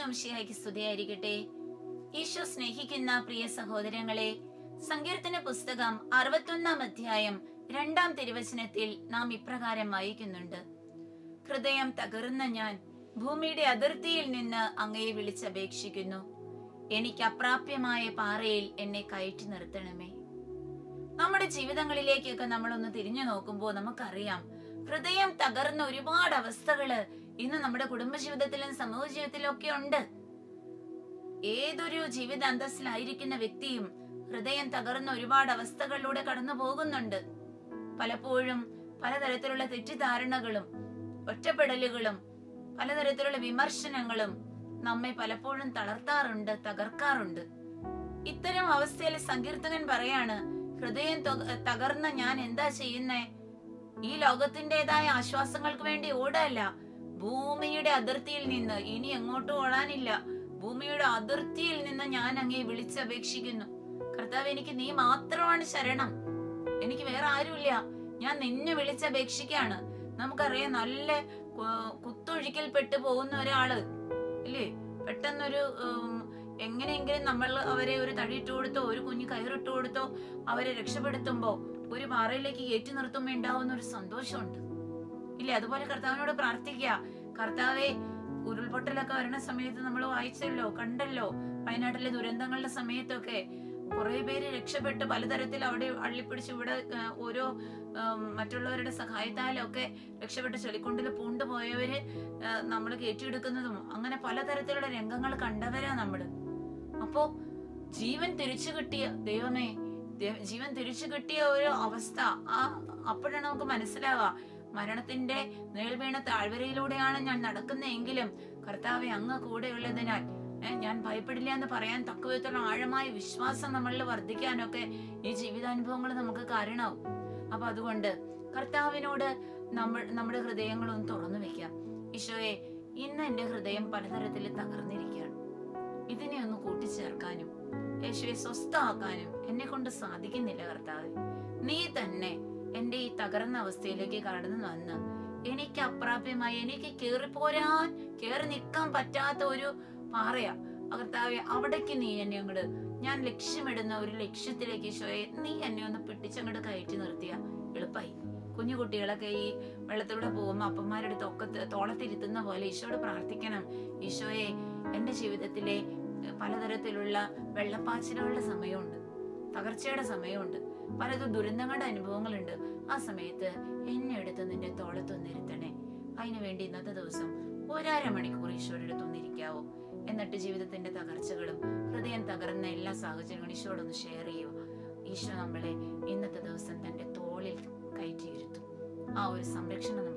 ഈശോംശിയായിക്ക് സ്തുതിയായിരിക്കട്ടെ ഈശോ സ്നേഹിക്കുന്ന പ്രിയ സഹോദരങ്ങളെ സങ്കീർത്തന പുസ്തകം അറുപത്തൊന്നാം അധ്യായം രണ്ടാം തിരുവചനത്തിൽ നാം ഇപ്രകാരം വായിക്കുന്നുണ്ട് ഹൃദയം തകർന്ന ഞാൻ ഭൂമിയുടെ അതിർത്തിയിൽ നിന്ന് അങ്ങയെ വിളിച്ചപേക്ഷിക്കുന്നു എനിക്ക് അപ്രാപ്യമായ പാറയിൽ എന്നെ കയറ്റി നിർത്തണമേ നമ്മുടെ ജീവിതങ്ങളിലേക്കൊക്കെ നമ്മളൊന്ന് തിരിഞ്ഞു നോക്കുമ്പോൾ നമുക്കറിയാം ഹൃദയം തകർന്ന ഒരുപാട് അവസ്ഥകള് ഇന്ന് നമ്മുടെ കുടുംബജീവിതത്തിലും സമൂഹ ജീവിതത്തിലും ഒക്കെ ഉണ്ട് ഏതൊരു ജീവിത അന്തസ്സിലായിരിക്കുന്ന വ്യക്തിയും ഹൃദയം തകർന്ന ഒരുപാട് അവസ്ഥകളിലൂടെ കടന്നു പോകുന്നുണ്ട് പലപ്പോഴും പലതരത്തിലുള്ള തെറ്റിദ്ധാരണകളും ഒറ്റപ്പെടലുകളും പലതരത്തിലുള്ള വിമർശനങ്ങളും നമ്മെ പലപ്പോഴും തളർത്താറുണ്ട് തകർക്കാറുണ്ട് ഇത്തരം അവസ്ഥയിൽ സങ്കീർത്തകൻ പറയാണ് ഹൃദയം തൊ- തകർന്ന ഞാൻ എന്താ ചെയ്യുന്നേ ഈ ലോകത്തിന്റേതായ ആശ്വാസങ്ങൾക്ക് വേണ്ടി ഓടല്ല ഭൂമിയുടെ അതിർത്തിയിൽ നിന്ന് ഇനി എങ്ങോട്ടും ഓടാനില്ല ഭൂമിയുടെ അതിർത്തിയിൽ നിന്ന് ഞാൻ അങ്ങേ വിളിച്ചപേക്ഷിക്കുന്നു കർത്താവ് എനിക്ക് നീ മാത്രമാണ് ശരണം എനിക്ക് വേറെ ആരുമില്ല ഞാൻ നിന്നെ വിളിച്ചപേക്ഷിക്കാണ് നമുക്കറിയാം നല്ല കു- കുത്തൊഴുക്കിൽപ്പെട്ടു പോകുന്ന ഒരാള് ഇല്ലേ പെട്ടെന്നൊരു ഉം, എങ്ങനെയെങ്കിലും നമ്മൾ അവരെ ഒരു തടിയിട്ട് കൊടുത്തോ ഒരു കുഞ്ഞു കയറിട്ട് കൊടുത്തോ അവരെ രക്ഷപ്പെടുത്തുമ്പോ ഒരു പാറയിലേക്ക് കയറ്റി നിർത്തുമ്പോ ഉണ്ടാവുന്ന ഒരു സന്തോഷമുണ്ട് ഇല്ലേ അതുപോലെ കർത്താവിനോട് പ്രാർത്ഥിക്കുക കർത്താവെ ഉരുൾപൊട്ടലൊക്കെ വരുന്ന സമയത്ത് നമ്മൾ വായിച്ചല്ലോ കണ്ടല്ലോ വയനാട്ടിലെ ദുരന്തങ്ങളുടെ സമയത്തൊക്കെ കുറെ പേര് രക്ഷപ്പെട്ട് പലതരത്തിൽ അവിടെ അള്ളിപ്പിടിച്ച് ഇവിടെ ആ, ഓരോ ആം, മറ്റുള്ളവരുടെ സഹായത്താലൊക്കെ രക്ഷപ്പെട്ട് ചെളിക്കൊണ്ടിൽ പൂണ്ടുപോയവര് നമ്മൾ കയറ്റിയെടുക്കുന്നതും അങ്ങനെ പലതരത്തിലുള്ള രംഗങ്ങൾ കണ്ടവരാ നമ്മള് അപ്പോ ജീവൻ തിരിച്ചു കിട്ടിയ ദൈവമേ ദൈവ- ജീവൻ തിരിച്ചു കിട്ടിയ ഒരു അവസ്ഥ ആ അപ്പോഴാണ് നമുക്ക് മനസ്സിലാവുക മരണത്തിന്റെ നേൾ വീണ താഴ്വരയിലൂടെയാണ് ഞാൻ നടക്കുന്നതെങ്കിലും കർത്താവെ അങ്ങ് കൂടെയുള്ളതിനാൽ ഏ, ഞാൻ ഭയപ്പെടില്ല എന്ന് പറയാൻ തക്ക വിധത്തിലുള്ള ആഴമായ വിശ്വാസം നമ്മളിൽ വർദ്ധിക്കാനൊക്കെ ഈ ജീവിതാനുഭവങ്ങൾ നമുക്ക് കാരണമാവും അപ്പൊ അതുകൊണ്ട് കർത്താവിനോട് നമ്മൾ നമ്മുടെ ഹൃദയങ്ങളൊന്ന് തുറന്നു വെക്കാം ഈശോയെ ഇന്ന് എന്റെ ഹൃദയം പലതരത്തിൽ തകർന്നിരിക്കുകയാണ് ഇതിനെ ഒന്ന് കൂട്ടിച്ചേർക്കാനും യേശുവെ സ്വസ്ഥമാക്കാനും എന്നെ കൊണ്ട് സാധിക്കുന്നില്ല കർത്താവ് നീ തന്നെ എന്റെ ഈ തകർന്ന അവസ്ഥയിലേക്ക് കടന്നു വന്ന് എനിക്ക് അപ്രാപ്യമായി എനിക്ക് കേറിപ്പോരാൻ കേറി നിൽക്കാൻ പറ്റാത്ത ഒരു പാറയാ കർത്താവെ അവിടേക്ക് നീ എന്നെ അങ്ങോട്ട് ഞാൻ ലക്ഷ്യമിടുന്ന ഒരു ലക്ഷ്യത്തിലേക്ക് ഈശോയെ നീ എന്നെ ഒന്ന് പിടിച്ചങ്ങോട്ട് കയറ്റി നിർത്തിയ എളുപ്പമായി കുഞ്ഞു കുട്ടികളൊക്കെ ഈ വെള്ളത്തിലൂടെ പോകുമ്പോൾ അപ്പന്മാരുടെ തൊക്കത്ത് തോളത്തിരുത്തുന്ന പോലെ ഈശോയോട് പ്രാർത്ഥിക്കണം ഈശോയെ എന്റെ ജീവിതത്തിലെ ഏഹ്, പലതരത്തിലുള്ള വെള്ളപ്പാച്ചിലുകളുടെ സമയമുണ്ട് തകർച്ചയുടെ സമയമുണ്ട് പലതും ദുരന്തങ്ങളുടെ അനുഭവങ്ങളുണ്ട് ആ സമയത്ത് എന്നെ എടുത്ത് നിന്റെ തോളത്തൊന്നിരുത്തണേ അതിനു വേണ്ടി ഇന്നത്തെ ദിവസം ഒരര മണിക്കൂർ ഈശോയുടെ അടുത്തൊന്നിരിക്കാവോ എന്നിട്ട് ജീവിതത്തിന്റെ തകർച്ചകളും ഹൃദയം തകർന്ന എല്ലാ സാഹചര്യങ്ങളും ഈശോയോടൊന്ന് ഷെയർ ചെയ്യുക ഈശോ നമ്മളെ ഇന്നത്തെ ദിവസം തന്റെ തോളിൽ കയറ്റിയിരുത്തും ആ ഒരു സംരക്ഷണം